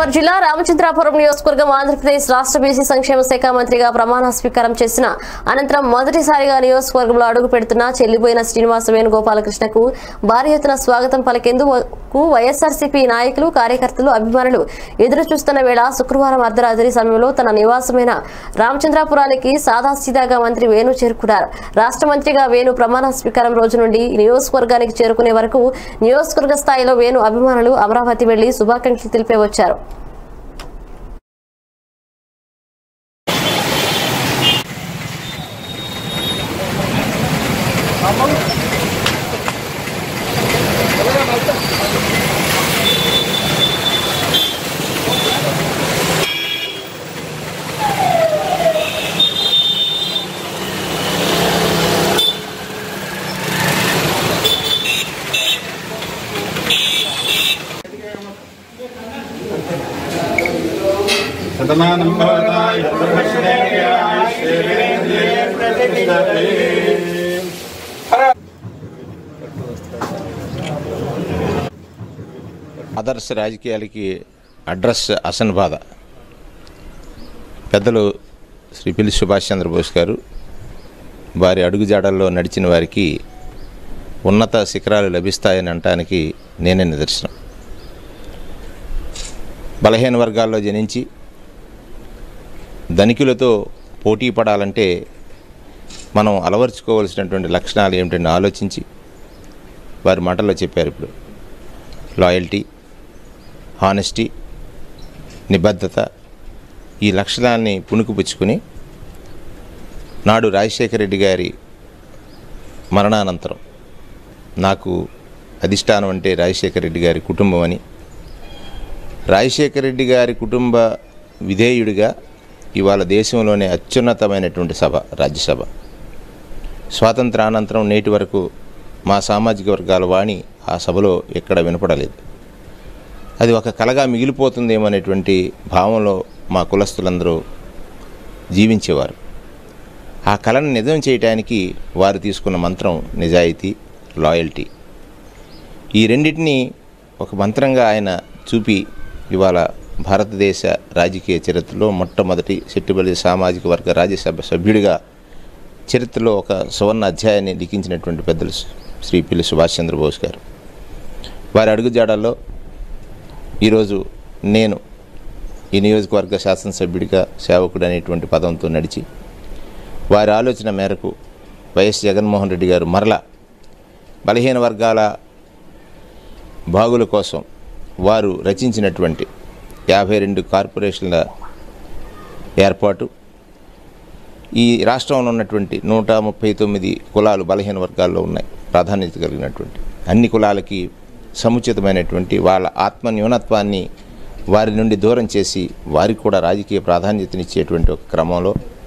గోదావరి జిల్లా రామచంద్రాపురం నియోజకవర్గం ఆంధ్రప్రదేశ్ రాష్ట్ర బీసీ సంక్షేమ శాఖ మంత్రిగా ప్రమాణ స్వీకారం చేసిన అనంతరం మొదటిసారిగా నియోజకవర్గంలో అడుగు పెడుతున్న చెల్లిపోయిన శ్రీనివాస వేణుగోపాలకృష్ణకు భారీ ఎత్తున స్వాగతం పలికేందుకు వైఎస్ఆర్సీపీ నాయకులు కార్యకర్తలు అభిమానులు ఎదురు చూస్తున్న వేళ శుక్రవారం అర్ధరాత్రి సమయంలో తన నివాసమైన రామచంద్రాపురానికి సాదాసీదాగా మంత్రి వేణు చేరుకున్నారు రాష్ట్ర మంత్రిగా వేణు ప్రమాణ స్వీకారం రోజు నుండి నియోజకవర్గానికి చేరుకునే వరకు నియోజకవర్గ స్థాయిలో వేణు అభిమానులు అమరావతి వెళ్లి శుభాకాంక్షలు తెలిపే వచ్చారు शतमानं भवताय ब्रह्मश्रेयाय श्रीरेन्द्रिये प्रतिष्ठते ఆదర్శ రాజకీయాలకి అడ్రస్ అసన్ బాధ పెద్దలు శ్రీ పిల్లి సుభాష్ చంద్రబోస్ గారు వారి అడుగుజాడల్లో నడిచిన వారికి ఉన్నత శిఖరాలు లభిస్తాయని అనటానికి నేనే నిదర్శనం బలహీన వర్గాల్లో జనించి ధనికులతో పోటీ పడాలంటే మనం అలవర్చుకోవలసినటువంటి లక్షణాలు ఏమిటని ఆలోచించి వారి మాటల్లో చెప్పారు ఇప్పుడు లాయల్టీ హానెస్టీ నిబద్ధత ఈ లక్షణాన్ని పుణుకుపుచ్చుకుని నాడు రాజశేఖర రెడ్డి గారి మరణానంతరం నాకు అధిష్టానం అంటే రాజశేఖర రెడ్డి గారి కుటుంబం అని రాజశేఖర రెడ్డి గారి కుటుంబ విధేయుడిగా ఇవాళ దేశంలోనే అత్యున్నతమైనటువంటి సభ రాజ్యసభ స్వాతంత్రానంతరం నేటి వరకు మా సామాజిక వర్గాల వాణి ఆ సభలో ఎక్కడ వినపడలేదు అది ఒక కలగా మిగిలిపోతుందేమో అనేటువంటి భావంలో మా కులస్తులందరూ జీవించేవారు ఆ కళను నిజం చేయటానికి వారు తీసుకున్న మంత్రం నిజాయితీ లాయల్టీ ఈ రెండింటినీ ఒక మంత్రంగా ఆయన చూపి ఇవాళ భారతదేశ రాజకీయ చరిత్రలో మొట్టమొదటి సెట్టుబడి సామాజిక వర్గ రాజ్యసభ సభ్యుడిగా చరిత్రలో ఒక సువర్ణ అధ్యాయాన్ని లిఖించినటువంటి పెద్దలు శ్రీ పిల్లి సుభాష్ చంద్రబోస్ గారు వారి అడుగుజాడల్లో ఈరోజు నేను ఈ నియోజకవర్గ శాసనసభ్యుడిగా సేవకుడు అనేటువంటి పదంతో నడిచి వారి ఆలోచన మేరకు వైఎస్ జగన్మోహన్ రెడ్డి గారు మరలా బలహీన వర్గాల బాగుల కోసం వారు రచించినటువంటి యాభై రెండు కార్పొరేషన్ల ఏర్పాటు ఈ రాష్ట్రంలో ఉన్నటువంటి నూట ముప్పై తొమ్మిది కులాలు బలహీన వర్గాల్లో ఉన్నాయి ప్రాధాన్యత కలిగినటువంటి అన్ని కులాలకి సముచితమైనటువంటి వాళ్ళ ఆత్మ న్యూనత్వాన్ని వారి నుండి దూరం చేసి వారికి కూడా రాజకీయ ప్రాధాన్యతనిచ్చేటువంటి ఒక క్రమంలో